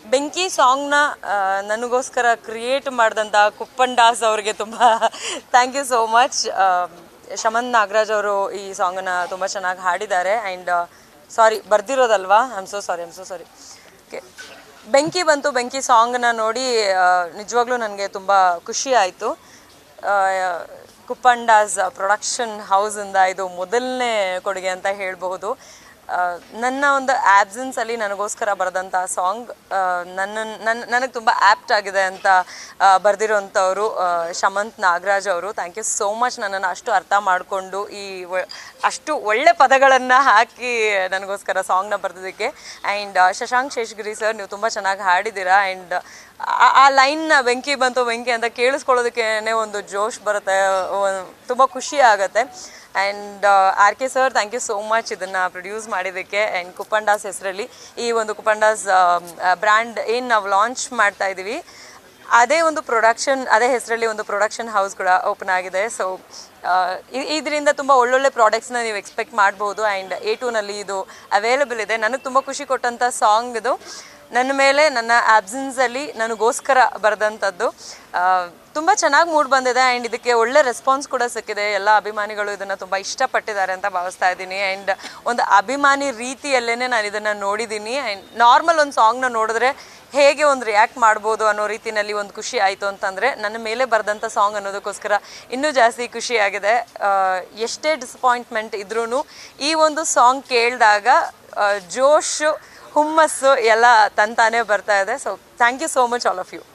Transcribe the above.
ಬೆಂಕಿ ಸಾಂಗ್ನ ನನಗೋಸ್ಕರ ಕ್ರಿಯೇಟ್ ಮಾಡಿದಂಥ ಕುಪ್ಪನ್ ದಾಸ್ ಅವ್ರಿಗೆ ತುಂಬ thank you so much Shaman Nagaraj ಅವರು ಈ ಸಾಂಗನ್ನು ತುಂಬ ಚೆನ್ನಾಗಿ ಹಾಡಿದ್ದಾರೆ ಆ್ಯಂಡ್ ಸಾರಿ ಬರ್ದಿರೋದಲ್ವಾ I am so sorry I am so sorry okay ಬೆಂಕಿ ಬಂತು ಬೆಂಕಿ ಸಾಂಗ್ನ ನೋಡಿ ಆ, ನಿಜವಾಗ್ಲೂ ನನಗೆ ತುಂಬ ಖುಷಿ ಆಯಿತು ಕುಪ್ಪಂಡಾಸ್ ಪ್ರೊಡಕ್ಷನ್ ಹೌಸಿಂದ ಇದು ಮೊದಲನೇ ಕೊಡುಗೆ ಅಂತ ಹೇಳಬಹುದು ಆ, ನನ್ನ ಒಂದು ಆಬ್ಸೆನ್ಸಲ್ಲಿ ನನಗೋಸ್ಕರ ಬರೆದಂಥ ಸಾಂಗ್ ನನ್ನ ನನ್ನ ನನಗೆ ತುಂಬ ಆ್ಯಪ್ಟ್ ಆಗಿದೆ ಅಂತ ಬರೆದಿರೋಂಥವ್ರು ಶಮಂತ್ ನಾಗರಾಜ್ ಅವರು ಥ್ಯಾಂಕ್ ಯು ಸೋ ಮಚ್ ನನ್ನನ್ನು ಅಷ್ಟು ಅರ್ಥ ಮಾಡಿಕೊಂಡು ಈ ಒ- ಅಷ್ಟು ಒಳ್ಳೆ ಪದಗಳನ್ನು ಹಾಕಿ ನನಗೋಸ್ಕರ ಸಾಂಗ್ನ ಬರೆದಿದ್ದಕ್ಕೆ ಆ್ಯಂಡ್ ಶಶಾಂಕ್ ಶೇಷಗಿರಿ ಸರ್ ನೀವು ತುಂಬ ಚೆನ್ನಾಗಿ ಹಾಡಿದ್ದೀರಾ ಆ್ಯಂಡ್ ಆ ಲೈನ್ನ ಬೆಂಕಿ ಬಂತು ಬೆಂಕಿ ಅಂತ ಕೇಳಿಸ್ಕೊಳ್ಳೋದಕ್ಕೇ ಒಂದು ಜೋಶ್ ಬರುತ್ತೆ ತುಂಬ ಖುಷಿ ಆಗುತ್ತೆ and R K sir thank you so much ಇದನ್ನು ಪ್ರೊಡ್ಯೂಸ್ ಮಾಡಿದ್ದಕ್ಕೆ ಆ್ಯಂಡ್ ಕುಪ್ಪಂಡಾಸ್ ಹೆಸರಲ್ಲಿ ಈ ಒಂದು ಕುಪ್ಪಂಡಾಸ್ ಬ್ರ್ಯಾಂಡ್ ಏನು ನಾವು ಲಾಂಚ್ ಮಾಡ್ತಾ ಇದ್ದೀವಿ ಅದೇ ಒಂದು ಪ್ರೊಡಕ್ಷನ್ ಅದೇ ಹೆಸರಲ್ಲಿ ಒಂದು ಪ್ರೊಡಕ್ಷನ್ ಹೌಸ್ ಕೂಡ ಓಪನ್ ಆಗಿದೆ ಸೊ ಇದರಿಂದ ತುಂಬ ಒಳ್ಳೊಳ್ಳೆ ಪ್ರಾಡಕ್ಟ್ಸ್ನ ನೀವು ಎಕ್ಸ್ಪೆಕ್ಟ್ ಮಾಡ್ಬೋದು ಆ್ಯಂಡ್ ಎ ಟೂನಲ್ಲಿ ಇದು ಅವೈಲಬಲ್ ಇದೆ ನನಗೆ ತುಂಬ ಖುಷಿ ಕೊಟ್ಟಂಥ ಸಾಂಗ್ ಇದು ನನ್ನ ಮೇಲೆ ನನ್ನ ಆಬ್ಸೆನ್ಸಲ್ಲಿ ನನಗೋಸ್ಕರ ಬರೆದಂಥದ್ದು ತುಂಬ ಚೆನ್ನಾಗಿ ಮೂಡ್ ಬಂದಿದೆ ಆ್ಯಂಡ್ ಇದಕ್ಕೆ ಒಳ್ಳೆ ರೆಸ್ಪಾನ್ಸ್ ಕೂಡ ಸಿಕ್ಕಿದೆ ಎಲ್ಲ ಅಭಿಮಾನಿಗಳು ಇದನ್ನು ತುಂಬ ಇಷ್ಟಪಟ್ಟಿದ್ದಾರೆ ಅಂತ ಭಾವಿಸ್ತಾ ಇದ್ದೀನಿ ಆ್ಯಂಡ್ ಒಂದು ಅಭಿಮಾನಿ ರೀತಿಯಲ್ಲೇ ನಾನು ಇದನ್ನು ನೋಡಿದ್ದೀನಿ ಆ್ಯಂಡ್ ನಾರ್ಮಲ್ ಒಂದು ಸಾಂಗ್ನ ನೋಡಿದ್ರೆ ಹೇಗೆ ಒಂದು ರಿಯಾಕ್ಟ್ ಮಾಡ್ಬೋದು ಅನ್ನೋ ರೀತಿಯಲ್ಲಿ ಒಂದು ಖುಷಿ ಆಯಿತು ಅಂತಂದರೆ ನನ್ನ ಮೇಲೆ ಬರೆದಂಥ ಸಾಂಗ್ ಅನ್ನೋದಕ್ಕೋಸ್ಕರ ಇನ್ನೂ ಜಾಸ್ತಿ ಖುಷಿ ಆಗಿದೆ ಆ, ಎಷ್ಟೇ ಡಿಸಪಾಯಿಂಟ್ಮೆಂಟ್ ಇದ್ರೂ ಈ ಒಂದು ಸಾಂಗ್ ಕೇಳಿದಾಗ ಜೋಶು ಹುಮ್ಮಸ್ಸು ಎಲ್ಲ ತಂತಾನೇ ಬರ್ತಾ ಇದೆ so thank you so much all of you